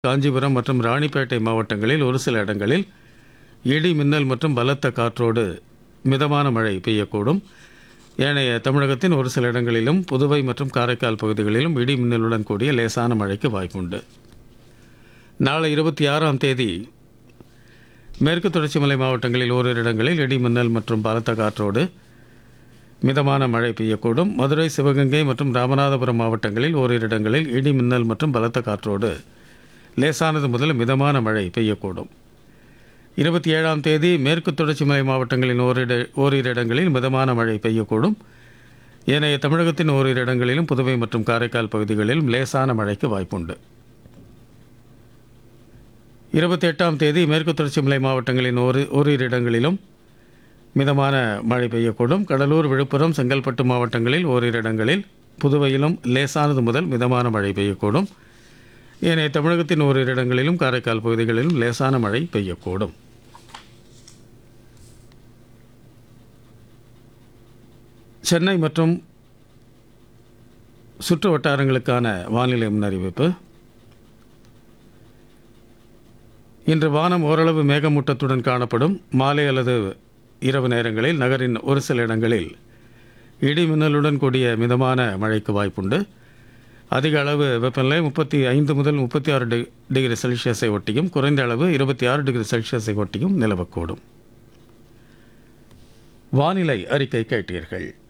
காஞ்சிபுரம் மற்றும் ராணிப்பேட்டை மாவட்டங்களில் ஒரு சில இடங்களில் இடி மின்னல் மற்றும் பலத்த காற்றோடு மிதமான மழை பெய்யக்கூடும் ஏனைய தமிழகத்தின் ஒரு சில இடங்களிலும் புதுவை மற்றும் காரைக்கால் பகுதிகளிலும் இடி மின்னலுடன் கூடிய லேசான மழைக்கு வாய்ப்புண்டு நாளை இருபத்தி ஆறாம் தேதி மேற்கு தொடர்ச்சி மலை மாவட்டங்களில் ஓரிரு இடங்களில் இடி மின்னல் மற்றும் பலத்த காற்றோடு மிதமான மழை பெய்யக்கூடும் மதுரை சிவகங்கை மற்றும் ராமநாதபுரம் மாவட்டங்களில் ஓரிரு இடங்களில் இடி மின்னல் மற்றும் பலத்த காற்றோடு லேசானது முதல் மிதமான மழை பெய்யக்கூடும் இருபத்தி ஏழாம் தேதி மேற்கு தொடர்ச்சி மலை மாவட்டங்களின் ஓரிட ஓரிரு இடங்களில் மிதமான மழை பெய்யக்கூடும் ஏனைய தமிழகத்தின் ஓரிரு இடங்களிலும் புதுவை மற்றும் காரைக்கால் பகுதிகளிலும் லேசான மழைக்கு வாய்ப்புண்டு இருபத்தி எட்டாம் தேதி மேற்கு தொடர்ச்சி மலை மாவட்டங்களின் ஒரு ஓரிரு இடங்களிலும் மிதமான மழை பெய்யக்கூடும் கடலூர் விழுப்புரம் செங்கல்பட்டு மாவட்டங்களில் ஓரிரு இடங்களில் புதுவையிலும் லேசானது முதல் மிதமான மழை பெய்யக்கூடும் ஏனைய தமிழகத்தின் ஓரிரு இடங்களிலும் காரைக்கால் பகுதிகளிலும் லேசான மழை பெய்யக்கூடும் சென்னை மற்றும் சுற்று வட்டாரங்களுக்கான வானிலை முன்னறிவிப்பு இன்று வானம் ஓரளவு மேகமூட்டத்துடன் காணப்படும் மாலை அல்லது இரவு நேரங்களில் நகரின் ஒரு சில இடங்களில் இடி மின்னலுடன் கூடிய மிதமான மழைக்கு வாய்ப்புண்டு அதிக அளவு வெப்பநிலை முப்பத்தி ஐந்து முதல் முப்பத்தி ஆறு டி டிகிரி செல்சியஸை ஒட்டியும் குறைந்த அளவு இருபத்தி ஆறு டிகிரி செல்சியஸை ஒட்டியும் நிலவக்கூடும் வானிலை அறிக்கை கேட்டீர்கள்